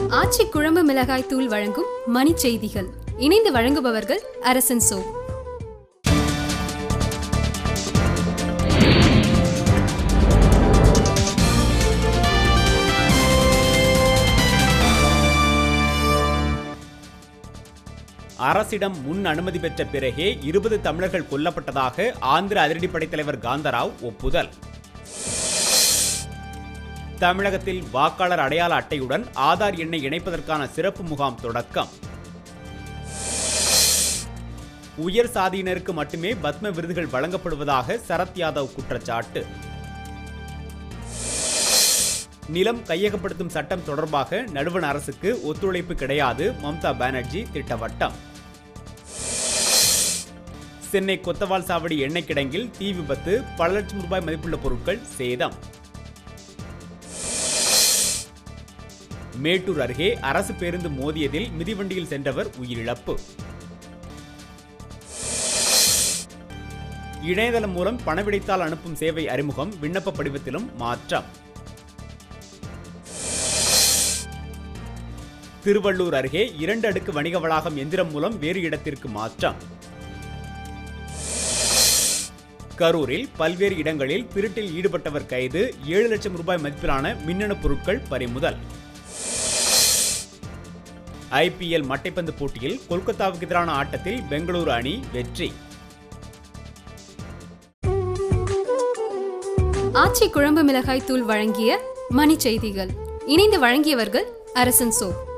ஆச்சி குழம்பு மிளகாய் தூள் வழங்கும் மணி செய்திகள் இணைந்து வழங்குபவர்கள் அரசன் சோ அரசிடம் முன் அனுமதி பெற்ற பிறகே இருபது தமிழர்கள் கொல்லப்பட்டதாக ஆந்திர அதிரடிப்படை தலைவர் காந்தராவ் ஒப்புதல் தமிழகத்தில் வாக்காளர் அடையாள அட்டையுடன் ஆதார் எண்ணை இணைப்பதற்கான சிறப்பு முகாம் தொடக்கம் உயர் சாதியினருக்கு மட்டுமே பத்ம விருதுகள் வழங்கப்படுவதாக சரத் யாதவ் குற்றச்சாட்டு நிலம் கையகப்படுத்தும் சட்டம் தொடர்பாக நடுவண் அரசுக்கு ஒத்துழைப்பு கிடையாது மம்தா பானர்ஜி திட்டவட்டம் சென்னை கொத்தவால் சாவடி எண்ணெய் கிடங்கில் தீ விபத்து பல லட்சம் ரூபாய் மதிப்புள்ள பொருட்கள் சேதம் மேட்டூர் அருகே அரசு பேருந்து மோதியதில் மிதிவண்டியில் சென்றவர் உயிரிழப்பு இணையதளம் மூலம் பணவிடைத்தால் அனுப்பும் சேவை அறிமுகம் விண்ணப்ப படிவத்திலும் மாற்றம் திருவள்ளூர் அருகே இரண்டு அடுக்கு வணிக வளாகம் எந்திரம் மூலம் வேறு இடத்திற்கு மாற்றம் கரூரில் பல்வேறு இடங்களில் திருட்டில் ஈடுபட்டவர் கைது ஏழு லட்சம் ரூபாய் மதிப்பிலான மின்னணு பொருட்கள் பறிமுதல் ஐபிஎல் மட்டைப்பந்து போட்டியில் கொல்கத்தாவுக்கு எதிரான ஆட்டத்தில் பெங்களூரு அணி வெற்றி ஆச்சி குழம்பு மிளகாய் தூள் வழங்கிய மணி செய்திகள் இணைந்து வழங்கியவர்கள் அரசன் சோ